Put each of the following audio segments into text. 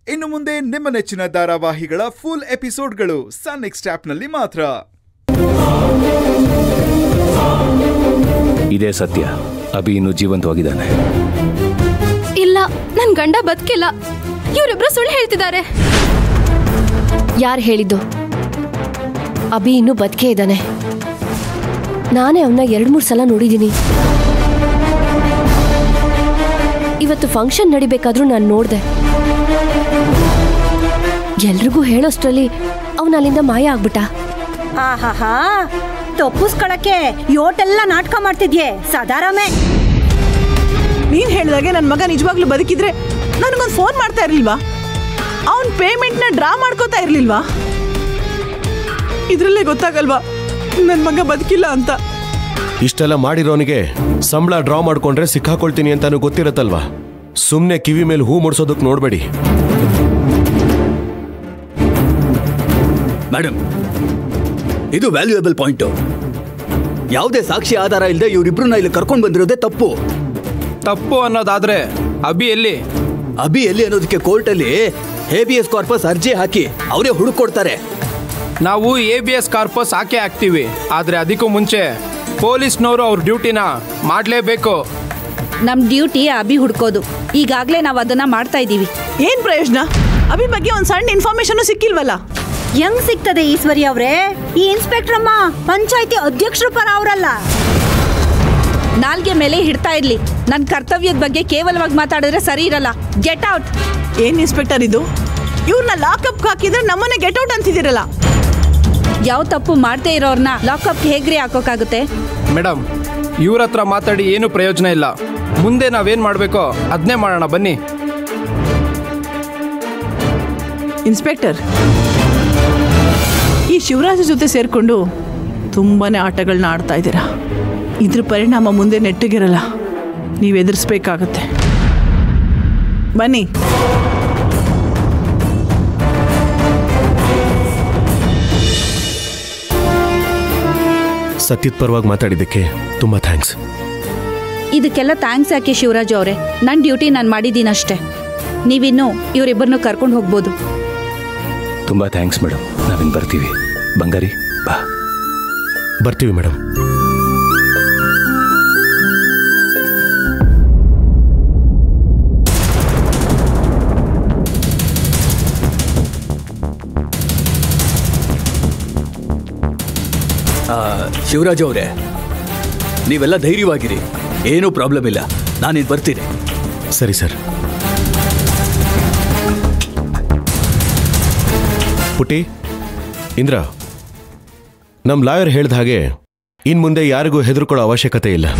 ಇನ್ನು ಮುಂದೆ ನಿಮ್ಮ ನೆಚ್ಚಿನ ಧಾರಾವಾಹಿಗಳ ಫುಲ್ ಎಪಿಸೋಡ್ಗಳು ಸನ್ ನೆಕ್ಸ್ಟ್ ಆಪ್ನಲ್ಲಿ ಮಾತ್ರ ಇದೇ ಸತ್ಯ ಅಭಿ ಇನ್ನು ಜೀವಂತವಾಗಿದ್ದಾನೆ ಇಲ್ಲ ನನ್ ಗಂಡ ಬದುಕಿಲ್ಲ ಇವರಿಬ್ರು ಸುಳ್ಳು ಹೇಳ್ತಿದ್ದಾರೆ ಯಾರು ಹೇಳಿದ್ದು ಅಭಿ ಇನ್ನೂ ಬದುಕೇ ಇದ್ದಾನೆ ನಾನೇ ಅವನ್ನ ಎರಡು ಮೂರು ಸಲ ನೋಡಿದ್ದೀನಿ ಇವತ್ತು ಫಂಕ್ಷನ್ ನಡಿಬೇಕಾದ್ರೂ ನಾನು ನೋಡಿದೆ ಎಲ್ರಿಗೂ ಹೇಳೋಷ್ಟ್ರಲ್ಲಿ ಅವನ ಅಲ್ಲಿಂದ ಮಾಯ ಆಗ್ಬಿಟ್ಟ ಆಹಾಹಾ ತಪ್ಪಿಸ್ಕೊಳಕ್ಕೆ ಯೋಟೆಲ್ಲ ನಾಟಕ ಮಾಡ್ತಿದ್ಯೆ ಸದಾರಾಮೆ ನೀನ್ ಹೇಳಿದಾಗೆ ನನ್ನ ಮಗ ನಿಜವಾಗ್ಲೂ ಬದುಕಿದ್ರೆ ನನಗೊಂದು ಫೋನ್ ಮಾಡ್ತಾ ಇರ್ಲಿಲ್ವಾ ಅವನ್ ಪೇಮೆಂಟ್ನ ಡ್ರಾ ಮಾಡ್ಕೋತಾ ಇರ್ಲಿಲ್ವಾ ಇದ್ರಲ್ಲೇ ಗೊತ್ತಾಗಲ್ವಾ ನನ್ನ ಮಗ ಬದುಕಿಲ್ಲ ಅಂತ ಇಷ್ಟೆಲ್ಲ ಮಾಡಿರೋನಿಗೆ ಸಂಬಳ ಡ್ರಾ ಮಾಡ್ಕೊಂಡ್ರೆ ಸಿಕ್ಕಾಕೊಳ್ತೀನಿ ಅಂತಾನು ಗೊತ್ತಿರತ್ತಲ್ವಾ ಸುಮ್ಮನೆ ಕಿವಿ ಮೇಲೆ ಹೂ ಮುಡ್ಸೋದಕ್ಕೆ ನೋಡಬೇಡಿ ಮೇಡಮ್ ಇದು ವ್ಯಾಲ್ಯೂಯಬಲ್ ಪಾಯಿಂಟು ಯಾವುದೇ ಸಾಕ್ಷಿ ಆಧಾರ ಇಲ್ಲದೆ ಇವರಿಬ್ರನ್ನ ಇಲ್ಲಿ ಕರ್ಕೊಂಡು ಬಂದಿರೋದೇ ತಪ್ಪು ತಪ್ಪು ಅನ್ನೋದಾದ್ರೆ ಅಭಿ ಎಲ್ಲಿ ಅಭಿ ಎಲ್ಲಿ ಅನ್ನೋದಕ್ಕೆ ಕೋರ್ಟಲ್ಲಿ ಹೇಬಿಯಸ್ ಕಾರ್ಪಸ್ ಅರ್ಜಿ ಹಾಕಿ ಅವರೇ ಹುಡುಕೊಡ್ತಾರೆ ನಾವು ಎ ಬಿ ಎಸ್ ಕಾರ್ಪಸ್ ಹಾಕೇ ಹಾಕ್ತೀವಿ ಆದ್ರೆ ಅದಕ್ಕೂ ಮುಂಚೆ ಪೊಲೀಸ್ನವರು ಅವ್ರ ಡ್ಯೂಟಿನ ಮಾಡಲೇಬೇಕು ನಮ್ ಡ್ಯೂಟಿ ಅಭಿ ಹುಡ್ಕೋದು ಈಗಾಗ್ಲೇ ನಾವು ಅದನ್ನ ಮಾಡ್ತಾ ಇದೀವಿ ಏನ್ ಪ್ರಯೋಜನ ಅಭಿ ಬಗ್ಗೆ ಒಂದ್ ಸಣ್ಣ ಇನ್ಫಾರ್ಮೇಶನ್ ಸಿಕ್ಕಿಲ್ವಲ್ಲ ಹೆಂಗ್ ಸಿಗ್ತದೆ ಈಶ್ವರಿ ಅವ್ರೆ ಈ ಇನ್ಸ್ಪೆಕ್ಟರ್ ಅಮ್ಮ ಪಂಚಾಯತಿ ಅಧ್ಯಕ್ಷರ ಪರ ಅವರಲ್ಲ ನಾಲ್ಗೆ ಮೇಲೆ ಹಿಡ್ತಾ ಇರ್ಲಿ ನನ್ನ ಕರ್ತವ್ಯದ ಬಗ್ಗೆ ಕೇವಲವಾಗಿ ಮಾತಾಡಿದ್ರೆ ಸರಿ ಇರಲ್ಲ ಗೆಟ್ ಔಟ್ ಏನ್ ಇನ್ಸ್ಪೆಕ್ಟರ್ ಇದು ಇವ್ರನ್ನ ಲಾಕಪ್ ಹಾಕಿದ್ರೆ ನಮ್ಮನೆ ಗೆಟ್ ಔಟ್ ಅಂತಿದ್ದೀರಲ್ಲ ಯಾವ ತಪ್ಪು ಮಾಡ್ದೇ ಇರೋರ್ನ ಲಾಕಪ್ ಹೇಗ್ರಿ ಹಾಕೋಕ್ಕಾಗುತ್ತೆ ಮೇಡಮ್ ಇವ್ರ ಹತ್ರ ಮಾತಾಡಿ ಏನು ಪ್ರಯೋಜನ ಇಲ್ಲ ಮುಂದೆ ನಾವೇನ್ ಮಾಡಬೇಕೋ ಅದನ್ನೇ ಮಾಡೋಣ ಬನ್ನಿ ಇನ್ಸ್ಪೆಕ್ಟರ್ ಈ ಶಿವರಾಜ ಜೊತೆ ಸೇರ್ಕೊಂಡು ತುಂಬಾನೇ ಆಟಗಳನ್ನ ಆಡ್ತಾ ಇದ್ದೀರಾ ಇದ್ರ ಪರಿಣಾಮ ಮುಂದೆ ನೆಟ್ಟಗಿರಲ್ಲ ನೀವು ಎದುರಿಸ್ಬೇಕಾಗತ್ತೆ ಬನ್ನಿ ಸತ್ಯದ ಪರವಾಗಿ ಮಾತಾಡಿದ್ದಕ್ಕೆ ತುಂಬ ಥ್ಯಾಂಕ್ಸ್ ಇದಕ್ಕೆಲ್ಲ ಥ್ಯಾಂಕ್ಸ್ ಯಾಕೆ ಶಿವರಾಜ್ ಅವರೇ ನನ್ನ ಡ್ಯೂಟಿ ನಾನು ಮಾಡಿದ್ದೀನಷ್ಟೇ ನೀವಿನ್ನು ಇವರಿಬ್ಬರನ್ನು ಕರ್ಕೊಂಡು ಹೋಗ್ಬೋದು ತುಂಬಾ ಥ್ಯಾಂಕ್ಸ್ ಮೇಡಮ್ ನಾವಿನ್ ಬರ್ತೀವಿ ಬಂಗಾರಿ ಬಾ ಬರ್ತೀವಿ ಮೇಡಮ್ ಆ, ಶಿವರಾಜ್ ಅವರೇ ನೀವೆಲ್ಲ ಧೈರ್ಯವಾಗಿರಿ ಏನೂ ಪ್ರಾಬ್ಲಮ್ ಇಲ್ಲ ನಾನಿನ್ ಬರ್ತೀನಿ ಸರಿ ಸರ್ ಪುಟಿ ಇಂದ್ರ ನಮ್ಮ ಲಾಯರ್ ಹೇಳ್ದ ಹಾಗೆ ಇನ್ ಮುಂದೆ ಯಾರಿಗೂ ಹೆದರ್ಕೊಳ್ಳೋ ಅವಶ್ಯಕತೆ ಇಲ್ಲ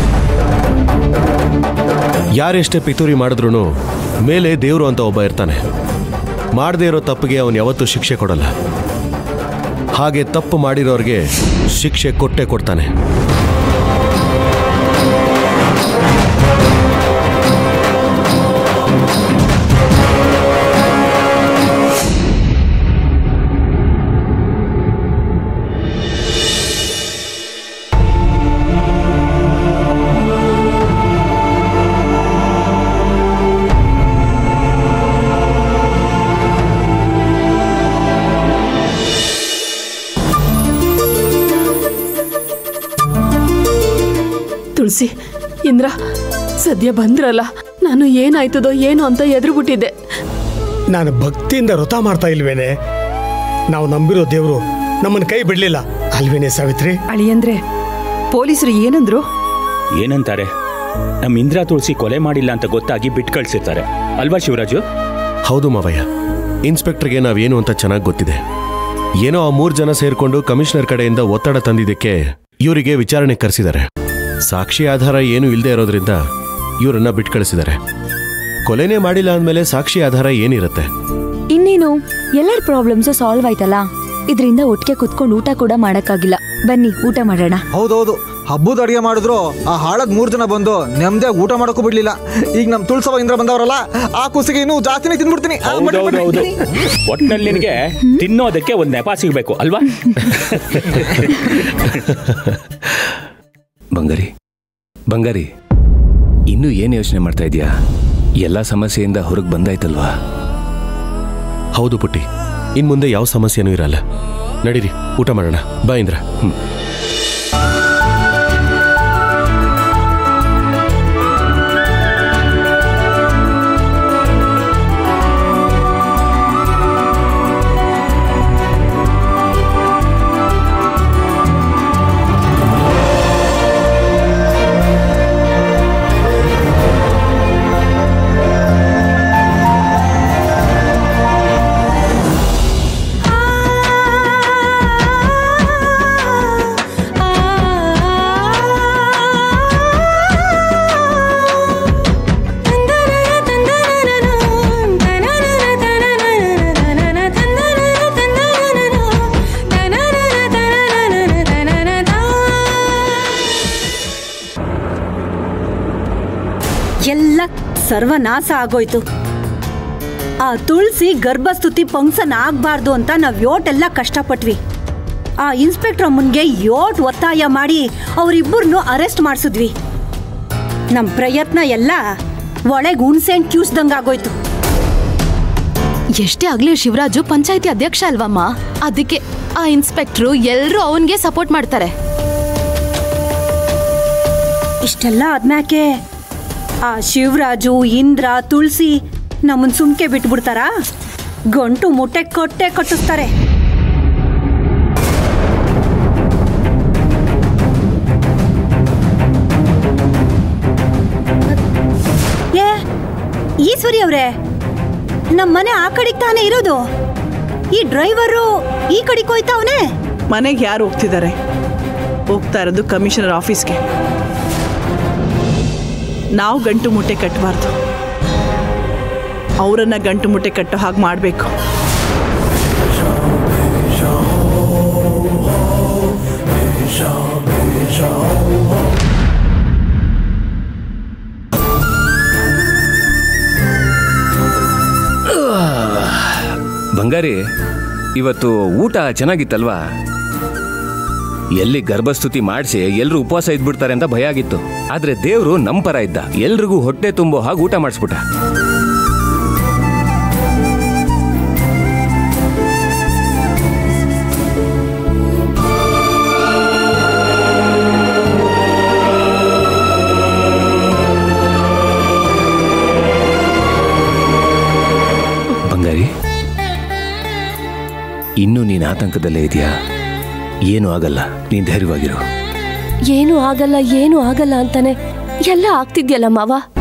ಯಾರೆಷ್ಟೇ ಪಿತೂರಿ ಮಾಡಿದ್ರು ಮೇಲೆ ದೇವರು ಅಂತ ಒಬ್ಬ ಇರ್ತಾನೆ ಮಾಡದೇ ಇರೋ ತಪ್ಪಿಗೆ ಅವನು ಯಾವತ್ತೂ ಶಿಕ್ಷೆ ಕೊಡಲ್ಲ ಹಾಗೆ ತಪ್ಪು ಮಾಡಿರೋರಿಗೆ ಶಿಕ್ಷೆ ಕೊಟ್ಟೇ ಕೊಡ್ತಾನೆ ತುಳಸಿ ಇಂದ್ರ ಸದ್ಯ ಬಂದ್ರಲ್ಲ ನಾನು ಏನಾಯ್ತದೋ ಏನು ಅಂತ ಎದುರುಬಿಟ್ಟಿದ್ದೆ ನಾನು ಭಕ್ತಿಯಿಂದ ವ್ರತ ಮಾಡ್ತಾ ಇಲ್ವೇನೆ ನಾವು ನಂಬಿರೋ ದೇವರು ನಮ್ಮನ್ನ ಕೈ ಬಿಡ್ಲಿಲ್ಲ ಅಲ್ವೇನೆ ಸಾವಿತ್ರಿ ಅಳಿಯಂದ್ರೆ ಪೊಲೀಸರು ಏನಂದ್ರು ಏನಂತಾರೆ ನಮ್ಮ ಇಂದ್ರ ತುಳಸಿ ಕೊಲೆ ಮಾಡಿಲ್ಲ ಅಂತ ಗೊತ್ತಾಗಿ ಬಿಟ್ಟು ಕಳ್ಸಿರ್ತಾರೆ ಅಲ್ವಾ ಶಿವರಾಜು ಹೌದು ಮಾವಯ್ಯ ಇನ್ಸ್ಪೆಕ್ಟರ್ಗೆ ನಾವೇನು ಅಂತ ಚೆನ್ನಾಗಿ ಗೊತ್ತಿದೆ ಏನೋ ಆ ಮೂರು ಜನ ಸೇರ್ಕೊಂಡು ಕಮಿಷನರ್ ಕಡೆಯಿಂದ ಒತ್ತಡ ತಂದಿದ್ದಕ್ಕೆ ಇವರಿಗೆ ವಿಚಾರಣೆ ಕರೆಸಿದ್ದಾರೆ ಸಾಕ್ಷಿ ಆಧಾರ ಏನೂ ಇಲ್ಲದೆ ಇರೋದ್ರಿಂದ ಇವರನ್ನ ಬಿಟ್ಟು ಕಳಿಸಿದ್ದಾರೆ ಕೊಲೆನೇ ಮಾಡಿಲ್ಲ ಅಂದಮೇಲೆ ಸಾಕ್ಷಿ ಆಧಾರ ಏನಿರುತ್ತೆ ಇನ್ನೇನು ಎಲ್ಲರ ಪ್ರಾಬ್ಲಮ್ಸು ಸಾಲ್ವ್ ಆಯ್ತಲ್ಲ ಇದರಿಂದ ಒಟ್ಟಿಗೆ ಕುತ್ಕೊಂಡು ಊಟ ಕೂಡ ಮಾಡಕ್ಕಾಗಿಲ್ಲ ಬನ್ನಿ ಊಟ ಮಾಡೋಣ ಹೌದೌದು ಹಬ್ಬದ ಅಡಿಗೆ ಮಾಡಿದ್ರು ಆ ಹಾಳದ್ ಮೂರ್ ಜನ ಬಂದು ನೆಮ್ಮದಿ ಊಟ ಮಾಡೋಕ್ಕೂ ಬಿಡ್ಲಿಲ್ಲ ಈಗ ನಮ್ ತುಳಸವ ಇಂದ್ರ ಬಂದವರಲ್ಲ ಆ ಕುಸಿಗೆ ಇನ್ನೂ ಜಾಸ್ತಿನೇ ತಿಂದ್ಬಿಡ್ತೀನಿ ಆ, ಬನ್ನಿ, ಬನ್ನಿ. ಹೌದೌದು ಒಟ್ನಲ್ಲಿ ನಿನಗೆ ತಿನ್ನೋದಕ್ಕೆ ಒಂದ್ ನೆಪ ಸಿಗ್ಬೇಕು ಅಲ್ವಾ ಬಂಗಾರಿ ಬಂಗಾರಿ ಇನ್ನೂ ಏನು ಯೋಚನೆ ಮಾಡ್ತಾ ಇದೀಯಾ ಎಲ್ಲ ಸಮಸ್ಯೆಯಿಂದ ಹೊರಗೆ ಬಂದಾಯ್ತಲ್ವಾ ಹೌದು ಪುಟ್ಟಿ ಇನ್ ಮುಂದೆ ಯಾವ ಸಮಸ್ಯೆನೂ ಇರಲ್ಲ ನಡೀರಿ ಊಟ ಮಾಡೋಣ ಬಾ ಇಂದ್ರ ಹ್ಮ್ ಎಲ್ಲ ಸರ್ವನಾಶ ಆಗೋಯ್ತು ಆ ತುಳಸಿ ಗರ್ಭಸ್ತುತಿ ಫಂಕ್ಷನ್ ಆಗ್ಬಾರ್ದು ಅಂತ ನಾವ್ ಯೋಟೆಲ್ಲ ಕಷ್ಟಪಟ್ವಿ ಆ ಇನ್ಸ್ಪೆಕ್ಟರ್ ಅಮ್ಮನ್ಗೆ ಯೋಟ್ ಒತ್ತಾಯ ಮಾಡಿ ಅವರಿಬ್ಬರನ್ನು ಅರೆಸ್ಟ್ ಮಾಡಿಸಿದ್ವಿ ನಮ್ ಪ್ರಯತ್ನ ಎಲ್ಲ ಒಳಗೆ ಹುಣ್ಸೆಂಟ್ ಕ್ಯೂಸ್ದಂಗಾಗೋಯ್ತು ಎಷ್ಟೇ ಆಗ್ಲಿ ಶಿವರಾಜು ಪಂಚಾಯತಿ ಅಧ್ಯಕ್ಷ ಅಲ್ವಮ್ಮ ಅದಕ್ಕೆ ಆ ಇನ್ಸ್ಪೆಕ್ಟ್ರು ಎಲ್ರೂ ಅವನ್ಗೆ ಸಪೋರ್ಟ್ ಮಾಡ್ತಾರೆ ಇಷ್ಟೆಲ್ಲ ಆದ್ಮ್ಯಾಕೆ ಆ ಶಿವರಾಜು ಇಂದ್ರ ತುಳಸಿ ನಮ್ಮನ್ ಸುಮ್ಕೆ ಬಿಟ್ಬಿಡ್ತಾರಾ ಗಂಟು ಮುಟ್ಟೆ ಕೊಟ್ಟೆ ಕಟ್ಟಿಸ್ತಾರೆ ಏ ಈಶ್ವರಿ ಅವ್ರೆ ನಮ್ಮ ಮನೆ ಆ ಕಡೆಗೆ ತಾನೇ ಇರೋದು ಈ ಡ್ರೈವರು ಈ ಕಡೆಗೆ ಹೋಯ್ತಾವನೆ ಮನೆಗೆ ಯಾರು ಹೋಗ್ತಿದ್ದಾರೆ ಹೋಗ್ತಾ ಇರೋದು ಕಮಿಷನರ್ ಆಫೀಸ್ಗೆ ನಾವು ಗಂಟು ಮುಟ್ಟೆ ಕಟ್ಟಬಾರ್ದು ಅವರನ್ನ ಗಂಟು ಮುಟ್ಟೆ ಕಟ್ಟೋ ಹಾಗೆ ಮಾಡಬೇಕು ಬಂಗಾರಿ ಇವತ್ತು ಊಟ ಚೆನ್ನಾಗಿತ್ತಲ್ವಾ ಎಲ್ಲಿ ಗರ್ಭಸ್ತುತಿ ಮಾಡಿಸಿ ಎಲ್ರು ಉಪವಾಸ ಇದ್ಬಿಡ್ತಾರೆ ಅಂತ ಭಯ ಆಗಿತ್ತು ಆದ್ರೆ ದೇವ್ರು ನಮ್ಮ ಪರ ಇದ್ದ ಎಲ್ರಿಗೂ ಹೊಟ್ಟೆ ತುಂಬೋ ಹಾಗೆ ಊಟ ಮಾಡಿಸ್ಬಿಟ್ಟ ಬಂಗಾರಿ ಇನ್ನೂ ನೀನು ಆತಂಕದಲ್ಲೇ ಇದೆಯಾ ಏನೂ ಆಗಲ್ಲ ನೀನ್ ಧೈರ್ಯವಾಗಿರು ಏನು ಆಗಲ್ಲ ಏನು ಆಗಲ್ಲ ಅಂತಾನೆ ಎಲ್ಲ ಆಗ್ತಿದ್ಯಲ್ಲ ಮಾವ